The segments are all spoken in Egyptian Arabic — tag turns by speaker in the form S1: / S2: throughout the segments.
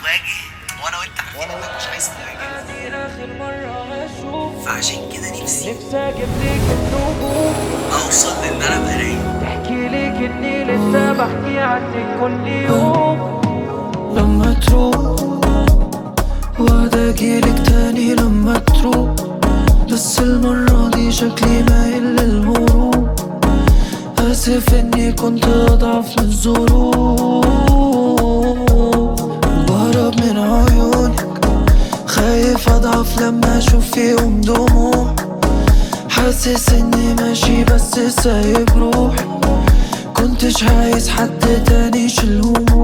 S1: تواجه وانا وانت عارفين انك مش عايز تواجه
S2: آخر مرة أشوف
S1: فعشان كده نفسي
S2: نفسي أجيب ليك النجوم
S1: اوصل لان انا ابقى رايق
S2: تحكي ليك إني لسه بحكي عنك كل يوم لما تروح وعد أجيلك تاني لما تروح بس المرة دي شكلي مايل للهروب آسف إني كنت أضعف من الظروف بهرب من عيونك خايف أضعف لما أشوف فيهم دموع حاسس إني ماشي بس سايب روح كنتش عايز حد تاني يشيل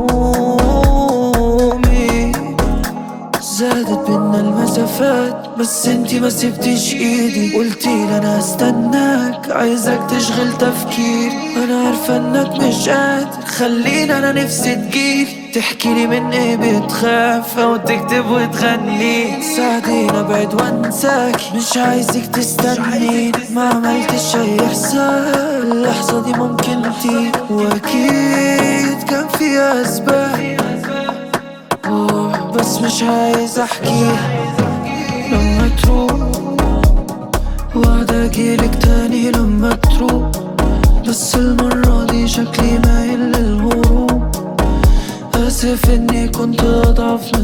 S2: همومي زادت بينا المسافات بس انتي ما سبتيش ايدي قلتيلي انا هستناك عايزك تشغل تفكيري انا عارفه انك مش قادر خليني انا نفسي تجيلي تحكيلي من ايه بتخاف او تكتب وتغني ساعديني ابعد وانساك مش عايزك تستني ما عملتش اي حساب اللحظه دي ممكن تيجي واكيد كان فيها اسباب روح بس مش عايز احكيها لما تروح وعد اجيلك تاني لما تروح بس المرة دي شكلي مايل للهروب آسف إني كنت أضعف من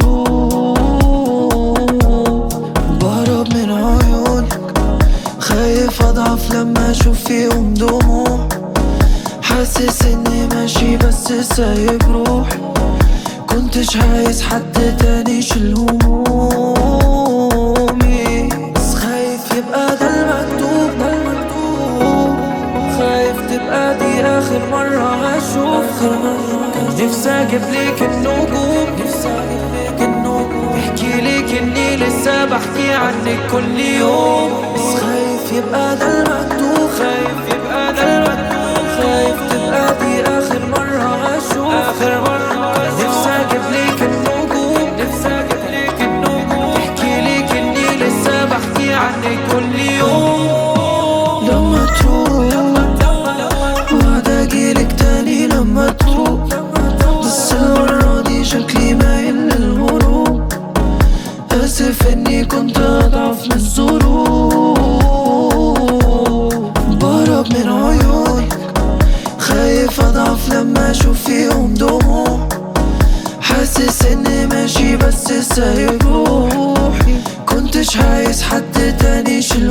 S2: الظروف بهرب من عيونك خايف أضعف لما أشوف فيهم دموع حاسس إني ماشي بس سايب روحي كنتش عايز حد تاني يشيل همومي بس خايف يبقى ده المكتوب ده المكتوب خايف تبقى دي آخر مرة هشوف نفسي أجيب ليك النجوم نفسي أجيب ليك النجوم احكي ليك إني لسه بحكي عنك كل يوم بس خايف يبقى ده المكتوب خايف يبقى ده المكتوب خايف تبقى دي آخر مرة هشوف آخر مرة نفسي أجيب ليك النجوم نفسي أجيب ليك النجوم احكي ليك إني لسه بحكي عنك كل يوم لما تروح وعد أجيلك تاني لما تروح بس المرة دي شكلي مايل للهروب آسف إني كنت أضعف من الظروف بهرب من عيونك خايف أضعف لما أشوف فيهم دموع حاسس إني ماشي بس سايب روحي كنتش عايز حد تاني يشيل